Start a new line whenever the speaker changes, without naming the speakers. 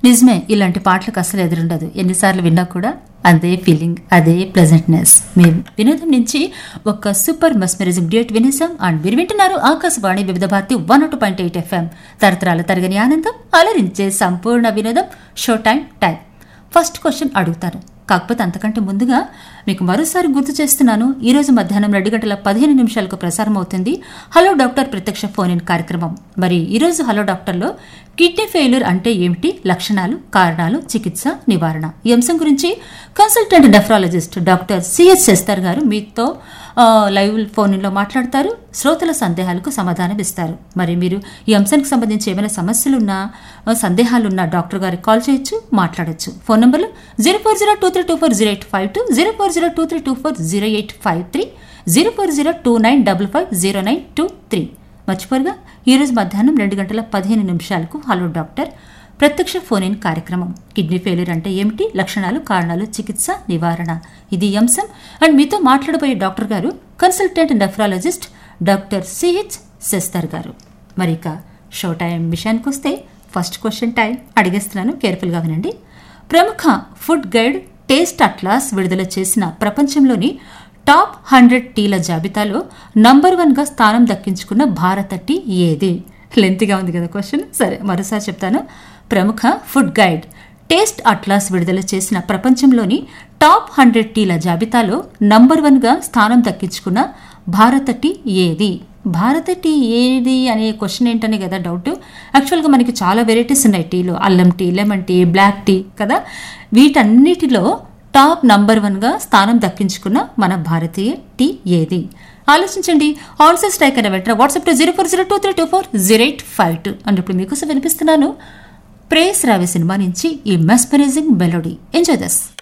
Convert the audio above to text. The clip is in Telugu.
నిజమే ఇలాంటి పాటలకు అసలు ఎదురుండదు ఎన్నిసార్లు విన్నా కూడా అదే ఫీలింగ్ అదే ప్లెజెంట్నెస్ మేము వినోదం నుంచి ఒక సూపర్ మెస్మరిజం డ్యూట్ వినేసాం అండ్ మీరు వింటున్నారు Akashvani Vividh Bharati one two point eight FM తరతరాల తరగని ఆనందం అలరించే సంపూర్ణ వినోదం show time time first question అడుగుతాను కాకపోతే అంతకంటే ముందుగా మీకు మరోసారి గుర్తు చేస్తున్నాను ఈ రోజు మధ్యాహ్నం రెండు గంటల పదిహేను నిమిషాలకు ప్రసారం అవుతుంది హలో డాక్టర్ ప్రత్యక్ష ఫోన్ ఇన్ కార్యక్రమం మరి ఈ రోజు హలో డాక్టర్లో కిడ్నీ ఫెయిల్యూర్ అంటే ఏమిటి లక్షణాలు కారణాలు చికిత్స నివారణ ఈ అంశం గురించి కన్సల్టెంట్ నెఫ్రాలజిస్ట్ డాక్టర్ సిహెచ్ శస్తర్ గారు మీతో ఆ, లైవ్ ఫోన్ లో మాట్లాడతారు శ్రోతల సందేహాలకు సమాధానం ఇస్తారు మరి మీరు ఈ అంశానికి సంబంధించి ఏమైనా సమస్యలున్నా ఆ, సందేహాలున్నా డాక్టర్ గారికి కాల్ చేయొచ్చు మాట్లాడొచ్చు ఫోన్ నంబర్లు zero four zero two three two four zero eight five two zero four zero two three two four zero eight five three zero four zero two nine double five zero nine two three మర్చిపోరుగా ఈరోజు మధ్యాహ్నం రెండు గంటల పదిహేను నిమిషాలకు హలో డాక్టర్ ప్రత్యక్ష ఫోన్ ఇన్ కార్యక్రమం కిడ్నీ ఫెయిల్యూర్ అంటే ఏమిటి లక్షణాలు కారణాలు చికిత్స నివారణ ఇది ఈ అంశం అండ్ మీతో మాట్లాడబోయే డాక్టర్ గారు కన్సల్టెంట్ నెఫ్రాలజిస్ట్ డాక్టర్ సిహెచ్ శస్తర్ గారు మరి ఇక షో టైం విషయానికి వస్తే ఫస్ట్ క్వశ్చన్ టైం అడిగేస్తున్నాను కేర్ఫుల్గా వినండి ప్రముఖ ఫుడ్ గైడ్ టేస్ట్ అట్లాస్ విడుదల చేసిన ప్రపంచంలోని టాప్ హండ్రెడ్ టీల జాబితాలో నంబర్ వన్గా స్థానం దక్కించుకున్న భారత టీ ఏది లెంత్గా ఉంది కదా క్వశ్చన్ సరే మరోసారి చెప్తాను ప్రముఖ ఫుడ్ గైడ్ టేస్ట్ అట్లాస్ విడుదల చేసిన ప్రపంచంలోని టాప్ హండ్రెడ్ టీల జాబితాలో నంబర్ వన్గా స్థానం దక్కించుకున్న భారత టీ ఏది భారత టీ ఏది అనే క్వశ్చన్ ఏంటనే కదా డౌట్ యాక్చువల్గా మనకి చాలా వెరైటీస్ ఉన్నాయి టీలో అల్లం tea lemon tea black tea కదా వీటన్నిటిలో టాప్ నంబర్ వన్గా స్థానం దక్కించుకున్న మన భారతీయ టీ ఏది ఆలోచించండి ఆల్సో స్ట్రైక్ అనే వెంటనే WhatsApp to zero four zero two three two four zero eight five two అంటే ఇప్పుడు మీకోసం వినిపిస్తున్నాను ప్రేస్ రావే సినిమా నుంచి ఈ మెస్పరైజింగ్ మెలోడీ ఎంజాయ్ దస్